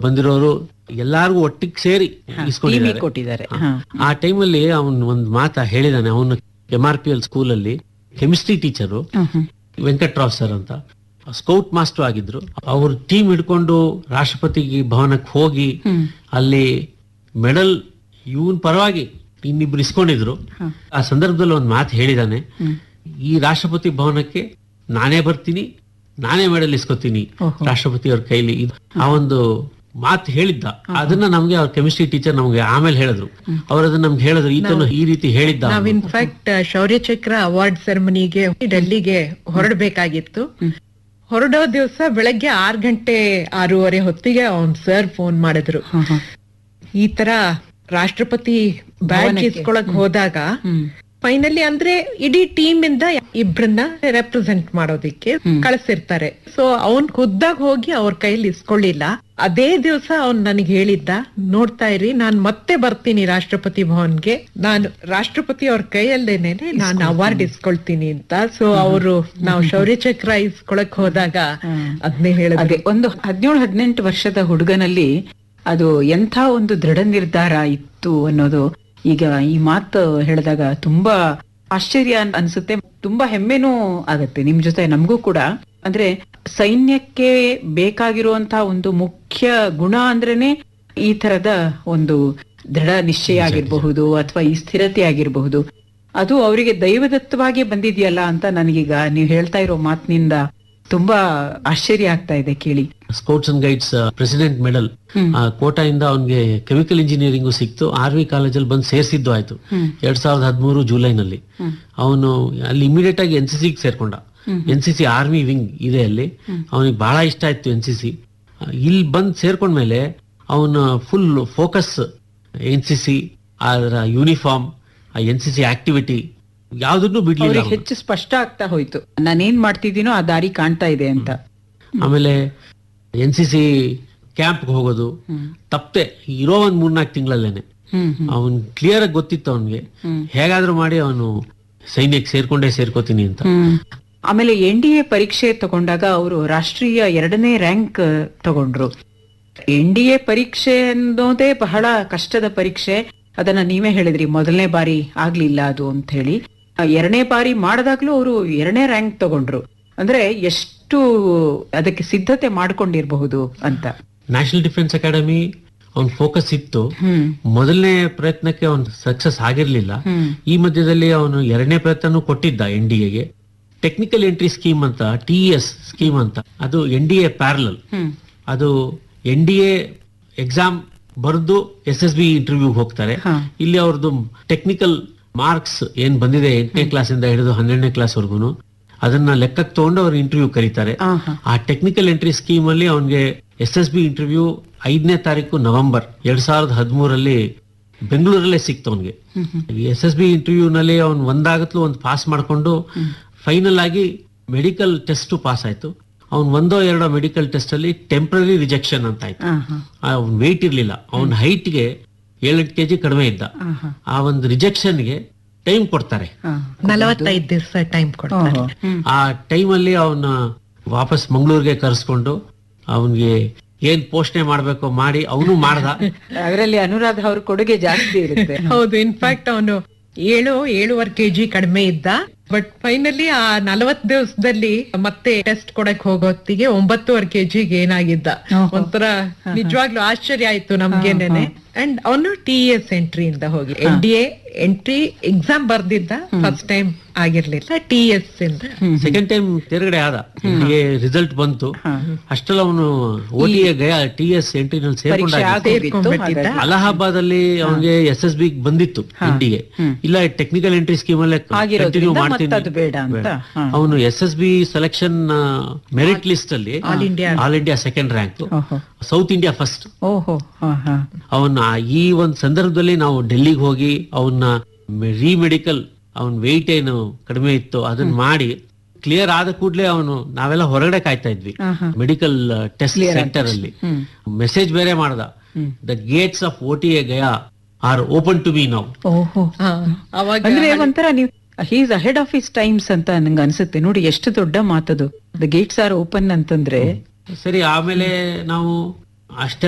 ಬಂದಿರೋರು ಎಲ್ಲಾರ್ಗು ಒಟ್ಟಿಗೆ ಸೇರಿ ಟೀಮಿಗೆ ಇಸ್ಕೊಂಡಿದ್ದಾರೆ ಕೊಟ್ಟಿದ್ದಾರೆ ಹಾ. ಹಾ. ಆ ಟೈಮಲ್ಲಿ ಅವನ್ ಒಂದ್ ಮಾತ ಹೇಳಿದಾನೆ ಅವನು ಎಂ ಆರ್ ಪಿ ಎಲ್ ಸ್ಕೂಲಲ್ಲಿ ಕೆಮಿಸ್ಟ್ರಿ ಟೀಚರು ಹ್ಮ್, ಹ್ಮ್. ವೆಂಕಟ್ರಾವ್ ಸರ್ ಅಂತ ಸ್ಕೌಟ್ ಮಾಸ್ಟರ್ ಆಗಿದ್ರು ಅವ್ರ ಟೀಮ್ ಹಿಡ್ಕೊಂಡು ರಾಷ್ಟ್ರಪತಿ ಭವನಕ್ಕೆ ಹೋಗಿ ಹ್ಮ್. ಅಲ್ಲಿ ಮೆಡಲ್ ಇವನ್ ಪರವಾಗಿ ಇನ್ನಿಬ್ರು ಇಸ್ಕೊಂಡಿದ್ರು ಹಾ. ಆ ಸಂದರ್ಭದಲ್ಲಿ ಒಂದ್ ಮಾತು ಹೇಳಿದಾನೆ ಹ್ಮ್. ಈ ರಾಷ್ಟ್ರಪತಿ ಭವನಕ್ಕೆ ನಾನೇ ಬರ್ತೀನಿ ನಾನೇ ಮೆಡಲ್ ಇಸ್ಕೊತೀನಿ ಓಹೋ. ರಾಷ್ಟ್ರಪತಿ ಅವ್ರ ಕೈಲಿ ಇದು ಆ ಒಂದು ಮಾತು ಹೇಳಿದ್ದ ಅದನ್ನ ನಮ್ಗೆ ಅವ್ರ ಕೆಮಿಸ್ಟ್ರಿ ಟೀಚರ್ ನಮ್ಗೆ ಆಮೇಲೆ ಹೇಳಿದ್ರು ಅವ್ರ ಅದನ್ನ ನಮ್ಗೆ ಹೇಳಿದ್ರು ಈತನು ಈ ರೀತಿ ಹೇಳಿದ್ದ ನಾವ್ ಇನ್ಫ್ಯಾಕ್ಟ್ ಶೌರ್ಯ ಚಕ್ರ ಅವಾರ್ಡ್ ಸೆರೆಮನಿಗೆ ಡೆಲ್ಲಿಗೆ ಹೊರಡಬೇಕಾಗಿತ್ತು ಹೊರಡೋ ದಿವಸ ಬೆಳಗ್ಗೆ ಆರ್ ಗಂಟೆ ಆರೂವರೆ ಹೊತ್ತಿಗೆ ಅವ್ನ್ ಸರ್ ಫೋನ್ ಮಾಡಿದ್ರು ಹಾ, ಹಾ. ಈ ತರ ರಾಷ್ಟ್ರಪತಿ ಬ್ಯಾಗ್ ಭವನಕ್ಕೆ. ಇಸ್ಕೊಳಕ್ ಹೋದಾಗ ಹ್ಮ್. ಫೈನಲಿ ಅಂದ್ರೆ ಇಡೀ ಟೀಮ್ ಇಂದ ಇಬ್ರನ್ನ ರೆಪ್ರೆಸೆಂಟ್ ಮಾಡೋದಿಕ್ಕೆ ಕಳಿಸಿರ್ತಾರೆ ಸೊ ಅವನ್ ಖುದ್ದಾಗ್ ಹೋಗಿ ಅವ್ರ ಕೈಲಿ ಇಸ್ಕೊಳ್ಳಿಲ್ಲ ಅದೇ ದಿವಸ ಅವ್ನ್ ನನಗೆ ಹೇಳಿದ್ದ ನೋಡ್ತಾ ಇರಿ ನಾನ್ ಮತ್ತೆ ಬರ್ತೀನಿ ರಾಷ್ಟ್ರಪತಿ ಭವನ್ಗೆ ನಾನು ರಾಷ್ಟ್ರಪತಿ ಅವ್ರ ಕೈಯಲ್ಲೇನೆ ನಾನು ಅವಾರ್ಡ್ ಇಸ್ಕೊಳ್ತೀನಿ ಅಂತ ಸೊ ಅವರು ನಾವು ಶೌರ್ಯ ಚಕ್ರ ಇಸ್ಕೊಳಕ್ ಹೋದಾಗ ಅದ್ನೇ ಹೇಳಿದ್ರು ಅದೇ ಒಂದು ಹದಿನೇಳು ಹದಿನೆಂಟು ವರ್ಷದ ಹುಡುಗನಲ್ಲಿ ಅದು ಎಂಥ ಒಂದು ದೃಢ ನಿರ್ಧಾರ ಇತ್ತು ಅನ್ನೋದು ಈಗ ಈ ಮಾತು ಹೇಳಿದಾಗ ತುಂಬಾ ಆಶ್ಚರ್ಯ ಅನ್- ಅನ್ಸುತ್ತೆ ತುಂಬಾ ಹೆಮ್ಮೆನೂ ಆಗತ್ತೆ ನಿಮ್ ಜೊತೆ ನಮಗೂ ಕೂಡ ಅಂದ್ರೆ ಸೈನ್ಯಕ್ಕೆ ಬೇಕಾಗಿರುವಂತಹ ಒಂದು ಮುಖ್ಯ ಗುಣ ಅಂದ್ರೇನೆ ಈ ತರದ ಒಂದು ದೃಢ ನಿಶ್ಚಯ ಆಗಿರಬಹುದು ಅಥವಾ ಈ ಸ್ಥಿರತೆ ಆಗಿರಬಹುದು ಅದು ಅವರಿಗೆ ದೈವದತ್ತವಾಗಿ ಬಂದಿದೆಯಲ್ಲ ಅಂತ ನನಗೀಗ ನೀವು ಹೇಳ್ತಾ ಇರೋ ಮಾತಿನಿಂದ ತುಂಬಾ ಆಶ್ಚರ್ಯ ಆಗ್ತಾ ಇದೆ ಕೇಳಿ scouts and guides president medal ಹ್ಮ್. ಕೋಟಾಯಿಂದ ಅವನ್ಗೆ ಕೆಮಿಕಲ್ ಇಂಜಿನಿಯರಿಂಗು ಸಿಕ್ತು ಆರ್ ವಿ ಕಾಲೇಜಲ್ಲಿ ಬಂದು ಸೇರಿಸಿದ್ದು ಆಯ್ತು ಹ್ಮ್. ಎರಡ್ ಸಾವಿರದ ಹದಿಮೂರು ಜುಲೈನಲ್ಲಿ ಹ್ಮ್. ಅವನು ಅಲ್ಲಿ ಇಮಿಡಿಯೇಟ್ ಆಗಿ ಎನ್ ಸಿ ಸಿಗೆ ಸೇರ್ಕೊಂಡ N C C army wing ಇದೆ ಅಲ್ಲಿ ಅವನಿಗೆ ಬಹಳ ಇಷ್ಟ ಆಯ್ತು ಎನ್ ಸಿ ಸಿ ಇಲ್ಲಿ ಬಂದ್ ಸೇರ್ಕೊಂಡ್ಮೇಲೆ ಅವನ full focus N C C ಅದರ ಯೂನಿಫಾರ್ಮ್ ಆ ಎನ್ ಸಿ ಸಿ ಆಕ್ಟಿವಿಟಿ ಯಾವ್ದನ್ನು ಬಿಡ್ಲಿಲ್ಲ ಅವ್ರಿಗೆ ಅವ್ನು. ಹೆಚ್ಚು ಸ್ಪಷ್ಟ ಆಗ್ತಾ ಹೋಯ್ತು ನಾನೇನ್ ಮಾಡ್ತಿದ್ದೀನೋ ಆ ದಾರಿ ಕಾಣ್ತಾ ಇದೆ ಅಂತ ಆಮೇಲೆ ಎನ್ ಸಿ ಸಿ ಕ್ಯಾಂಪ್ ಹೋಗೋದು ತಪ್ಪೆ ಇರೋ ಒಂದ್ ಮೂರ್ನಾಲ್ಕು ತಿಂಗಳಲ್ಲೇನೆ ಹ್ಮ್ ಹ್ಮ್. ಅವನ್ ಕ್ಲಿಯರ್ ಆಗಿ ಗೊತ್ತಿತ್ತು ಅವನ್ಗೆ ಹೇಗಾದ್ರೂ ಮಾಡಿ ಅವನು ಸೈನ್ಯಕ್ಕೆ ಸೇರ್ಕೊಂಡೇ ಸೇರ್ಕೋತೀನಿ ಅಂತ ಹ್ಮ್. ಆಮೇಲೆ ಎನ್ ಡಿ ಎ ಪರೀಕ್ಷೆ ತಗೊಂಡಾಗ ಅವರು ರಾಷ್ಟ್ರೀಯ ಎರಡನೇ ರ್ಯಾಂಕ್ ತಗೊಂಡ್ರು ಎನ್ ಡಿ ಎ ಪರೀಕ್ಷೆ ಅನ್ನೋದೇ ಬಹಳ ಕಷ್ಟದ ಪರೀಕ್ಷೆ ಅದನ್ನ ನೀವೇ ಹೇಳಿದ್ರಿ ಮೊದಲನೇ ಬಾರಿ ಆಗ್ಲಿಲ್ಲ ಅದು ಅಂತ ಹೇಳಿ ಆ, ಎರಡನೇ ಬಾರಿ ಮಾಡಿದಾಗ್ಲೂ ಅವರು ಎರಡನೇ ರ್ಯಾಂಕ್ ತಗೊಂಡ್ರು ಅಂದ್ರೆ ಎಷ್ಟು ಅದಕ್ಕೆ ಸಿದ್ಧತೆ ಮಾಡ್ಕೊಂಡಿರ್ಬಹುದು ಅಂತ ನ್ಯಾಷನಲ್ ಡಿಫೆನ್ಸ್ ಅಕಾಡೆಮಿ ಅವನ್ ಫೋಕಸ್ ಇತ್ತು ಹ್ಮ್ ಮೊದಲನೇ ಪ್ರಯತ್ನಕ್ಕೆ ಅವನ್ ಸಕ್ಸಸ್ ಆಗಿರ್ಲಿಲ್ಲ ಹ್ಮ್ ಈ ಮಧ್ಯದಲ್ಲಿ ಅವನು ಎರಡನೇ ಪ್ರಯತ್ನನೂ ಕೊಟ್ಟಿದ್ದ ಎನ್ ಡಿ ಎಗೆ ಟೆಕ್ನಿಕಲ್ ಎಂಟ್ರಿ ಸ್ಕೀಮ್ ಅಂತ ಟಿ ಎಸ್ ಸ್ಕೀಮ್ ಅಂತ ಅದು ಎನ್ ಡಿ ಎ ಪ್ಯಾರಲಲ್ ಹ್ಮ್ ಅದು ಎನ್ ಡಿ ಎ ಎಕ್ಸಾಮ್ ಬರೆದು ಎಸ್ ಎಸ್ ಬಿ ಇಂಟರ್ವ್ಯೂಗೆ ಹೋಗ್ತಾರೆ ಹಾ. ಇಲ್ಲಿ ಅವ್ರದ್ದು ಟೆಕ್ನಿಕಲ್ ಮಾರ್ಕ್ಸ್ ಏನ್ ಬಂದಿದೆ ಎಂಟನೇ ಕ್ಲಾಸ್ ಇಂದ ಹಿಡಿದು ಹನ್ನೆರಡನೇ ಕ್ಲಾಸ್ ವರ್ಗುನು ಅದನ್ನ ಲೆಕ್ಕಕ್ಕೆ ತಗೊಂಡು ಅವ್ರು ಇಂಟರ್ವ್ಯೂ ಕರೀತಾರೆ ಆ, ಹಾ. ಆ ಟೆಕ್ನಿಕಲ್ ಎಂಟ್ರಿ ಸ್ಕೀಮ್ ಅಲ್ಲಿ ಅವನಿಗೆ ಎಸ್ ಎಸ್ ಬಿ ಇಂಟರ್ವ್ಯೂ ಐದನೇ ತಾರೀಕು ನವೆಂಬರ್ ಎರಡ್ ಸಾವಿರದ ಹದಿಮೂರಲ್ಲಿ ಬೆಂಗಳೂರಲ್ಲೇ ಸಿಕ್ತು ಅವನಿಗೆ ಎಸ್ ಎಸ್ ಬಿ ಇಂಟರ್ವ್ಯೂ ನಲ್ಲಿ ಅವ್ನು ಒಂದಾಗತ್ಲು ಒಂದು ಪಾಸ್ ಮಾಡ್ಕೊಂಡು ಫೈನಲ್ ಆಗಿ ಮೆಡಿಕಲ್ ಟೆಸ್ಟ್ ಪಾಸ್ ಆಯ್ತು ಅವ್ನ್ ಒಂದೋ ಎರಡೋ ಮೆಡಿಕಲ್ ಟೆಸ್ಟ್ ಅಲ್ಲಿ ಟೆಂಪ್ರರಿ ರಿಜೆಕ್ಷನ್ ಅಂತ ಆಯ್ತು ಆ, ಹಾ. ಅವ್ನ ವೆಯ್ಟ್ ಇರ್ಲಿಲ್ಲ ಅವನ ಹೈಟ್ಗೆ ಏಳೆಂಟು ಕೆಜಿ ಕಡಿಮೆ ಇದ್ದ ಆ, ಹಾ. ಆ ಒಂದು ರಿಜೆಕ್ಷನ್ಗೆ ಟೈಮ್ ಕೊಡ್ತಾರೆ ಆ. ನಲವತ್ತೈದು ದಿವಸ ಟೈಮ್ ಕೊಡ್ತಾರೆ ಓಹೋ. ಹ್ಮ್. ಆ ಟೈಮಲ್ಲಿ ಅವನ ವಾಪಸ್ ಮಂಗಳೂರಿಗೆ ಕರೆಸ್ಕೊಂಡು ಅವನಿಗೆ ಏನ್ ಪೋಷಣೆ ಮಾಡ್ಬೇಕೋ ಮಾಡಿ ಅವನು ಮಾಡ್ದ ಅದರಲ್ಲಿ ಅನುರಾಧ ಅವ್ರ ಕೊಡುಗೆ ಜಾಸ್ತಿ ಇರುತ್ತೆ ಹೌದು ಇನ್ಫ್ಯಾಕ್ಟ್ ಅವನು ಏಳು ಏಳುವರೆ ಕೆಜಿ ಕಡಿಮೆ ಇದ್ದ ಬಟ್ ಫೈನಲಿ ಆ ನಲವತ್ ದಿವಸದಲ್ಲಿ ಮತ್ತೆ ಟೆಸ್ಟ್ ಕೊಡಕ್ ಹೋಗೋತ್ತಿಗೆ ಒಂಬತ್ತುವರೆ ಕೆಜಿಗೆ ಏನಾಗಿದ್ದ ಓಹೋ. ಒಂಥರ ನಿಜವಾಗ್ಲೂ ಆಶ್ಚರ್ಯ ಆಯ್ತು ನಮ್ಗೇನೇನೆ ಅಂಡ್ ಅವನು ಟಿ ಎಸ್ ಎಂಟ್ರಿ ಇಂದ ಹೋಗಿ N D A entry exam ಬರ್ದಿದ್ದ ಫಸ್ಟ್ ಟೈಮ್ ಆಗಿರ್ಲಿಲ್ಲ ಟಿ ಎಸ್ ಇಂದ ಸೆಕೆಂಡ್ ಟೈಮ್ ತೇರ್ಗಡೆ ಆದ ರಿಸಲ್ಟ್ ಬಂತು ಹಾ. ಅಷ್ಟೆಲ್ಲ ಅವನು O T A Gaya T S ಎಂಟ್ರಿನಲ್ಲಿ ಪರೀಕ್ಷೆ ಸೇರ್ಕೊಂಡ ಆಗೋಗಿತ್ತು ಸೇರ್ಕೊಂಡ್ಬಿಟ್ಟಿದ್ದ. ಹಾಗಾಗಿ. ಅಲಹಾಬಾದ್ ಅಲ್ಲಿ ಅವನಿಗೆ ಎಸ್ ಎಸ್ ಬಿ ಬಂದಿತ್ತು ಇಂಡಿಗೆ ಇಲ್ಲ ಟೆಕ್ನಿಕಲ್ ಎಂಟ್ರಿ ಸ್ಕೀಮ್ ಅಲ್ಲೇ ಆಗಿರೋದ್ರಿಂದ ಕಂಟಿನ್ಯೂ ಮತ್ತೆ ಮಾಡ್ತೀನಿ ಅದು ಬೇಡ ಅಂತ. ಹಾ. ಅವನು S S B selection merit list ಅಲ್ಲಿ all India all India second rank ಓಹೋ ಸೌತ್ ಇಂಡಿಯಾ ಫಸ್ಟ್ ಓಹೋ ಹಾ ಹಾ ಅವನ ಈ ಒಂದು ಸಂದರ್ಭದಲ್ಲಿ ನಾವು ಡೆಲ್ಲಿಗೆ ಹೋಗಿ ಅವನ್ನ ರಿಮೆಡಿಕಲ್ ಅವನ್ ವೆಯ್ಟ್ ಏನು ಕಡಿಮೆ ಇತ್ತು ಅದನ್ನ ಮಾಡಿ ಕ್ಲಿಯರ್ ಆದ ಕೂಡಲೇ ಅವನು ನಾವೆಲ್ಲ ಹೊರಗಡೆ ಕಾಯ್ತಾ ಇದ್ವಿ ಆಹಾ. ಮೆಡಿಕಲ್ ಟೆಸ್ಟ್ ಸೆಂಟರ್ ಅಲ್ಲಿ ಹ್ಮ್. ಮೆಸೇಜ್ ಬೇರೆ ಮಾಡ್ದ the gates of O T A Gaya are open to be now ಓಹೋ ಹಾ, ಅವಾಗ ಅಂದ್ರೆ ಒಂಥರ ನೀವು he's ahead of his times ಅಂತ ನಂಗೆ ಅನ್ಸುತ್ತೆ ನೋಡಿ ಎಷ್ಟು ದೊಡ್ಡ ಮಾತದು ದ ಗೇಟ್ಸ್ ಆರ್ ಓಪನ್ ಅಂತಂದ್ರೆ ಸರಿ ಆಮೇಲೆ ನಾವು ಅಷ್ಟೇ